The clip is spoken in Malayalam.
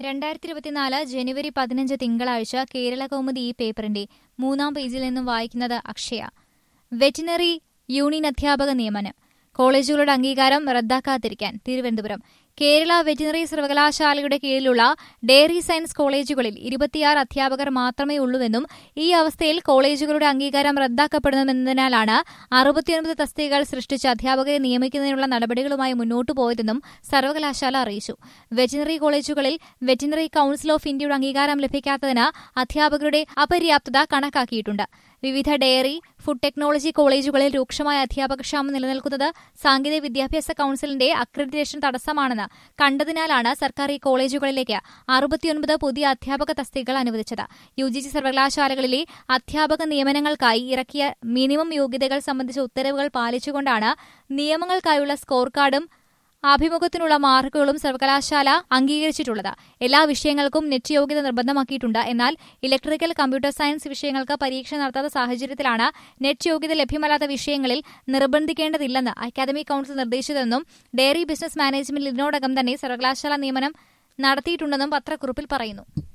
രണ്ടായിരത്തി ഇരുപത്തിനാല് ജനുവരി പതിനഞ്ച് തിങ്കളാഴ്ച കേരള കൗമുദി ഈ പേപ്പറിന്റെ മൂന്നാം പേജിൽ നിന്നും വായിക്കുന്നത് അക്ഷയ വെറ്റിനറി യൂണിയൻ അധ്യാപക നിയമനം കോളേജുകളുടെ അംഗീകാരം റദ്ദാക്കാതിരിക്കാൻ തിരുവനന്തപുരം കേരള വെറ്റിനറി സർവകലാശാലയുടെ കീഴിലുള്ള ഡയറി സയൻസ് കോളേജുകളിൽ ഇരുപത്തിയാറ് അധ്യാപകർ മാത്രമേ ഉള്ളൂവെന്നും ഈ അവസ്ഥയിൽ കോളേജുകളുടെ അംഗീകാരം റദ്ദാക്കപ്പെടുമെന്നതിനാലാണ് അറുപത്തിയൊൻപത് തസ്തികകൾ സൃഷ്ടിച്ച് അധ്യാപകരെ നിയമിക്കുന്നതിനുള്ള നടപടികളുമായി മുന്നോട്ടു പോയതെന്നും സർവകലാശാല അറിയിച്ചു വെറ്റിനറി കോളേജുകളിൽ വെറ്റിനറി കൌൺസിൽ ഓഫ് ഇന്ത്യയുടെ അംഗീകാരം ലഭിക്കാത്തതിന് അധ്യാപകരുടെ അപര്യാപ്തത കണക്കാക്കിയിട്ടുണ്ട് വിവിധ ഡയറി ഫുഡ് ടെക്നോളജി കോളേജുകളിൽ രൂക്ഷമായ അധ്യാപകക്ഷാമം നിലനിൽക്കുന്നത് സാങ്കേതിക വിദ്യാഭ്യാസ കൌൺസിലിന്റെ അക്രഡിറ്റേഷൻ തടസ്സമാണെന്ന് കണ്ടതിനാലാണ് സർക്കാർ ഈ കോളേജുകളിലേക്ക് അറുപത്തിയൊൻപത് പുതിയ അധ്യാപക തസ്തികകൾ അനുവദിച്ചത് യു ജി സി സർവകലാശാലകളിലെ അധ്യാപക നിയമനങ്ങൾക്കായി ഇറക്കിയ മിനിമം യോഗ്യതകൾ സംബന്ധിച്ച ഉത്തരവുകൾ പാലിച്ചുകൊണ്ടാണ് നിയമങ്ങൾക്കായുള്ള സ്കോർ കാർഡും അഭിമുഖത്തിനുള്ള മാർക്കുകളും സർവകലാശാല അംഗീകരിച്ചിട്ടുള്ളത് എല്ലാ വിഷയങ്ങൾക്കും നെറ്റ് യോഗ്യത നിർബന്ധമാക്കിയിട്ടുണ്ട് എന്നാൽ ഇലക്ട്രിക്കൽ കമ്പ്യൂട്ടർ സയൻസ് വിഷയങ്ങൾക്ക് പരീക്ഷ നടത്താത്ത സാഹചര്യത്തിലാണ് നെറ്റ് യോഗ്യത ലഭ്യമല്ലാത്ത വിഷയങ്ങളിൽ നിർബന്ധിക്കേണ്ടതില്ലെന്ന് അക്കാദമിക് കൌൺസിൽ നിർദ്ദേശിച്ചതെന്നും ഡയറി ബിസിനസ് മാനേജ്മെന്റിൽ ഇതിനോടകം തന്നെ സർവകലാശാല നിയമനം നടത്തിയിട്ടുണ്ടെന്നും പത്രക്കുറിപ്പിൽ പറയുന്നു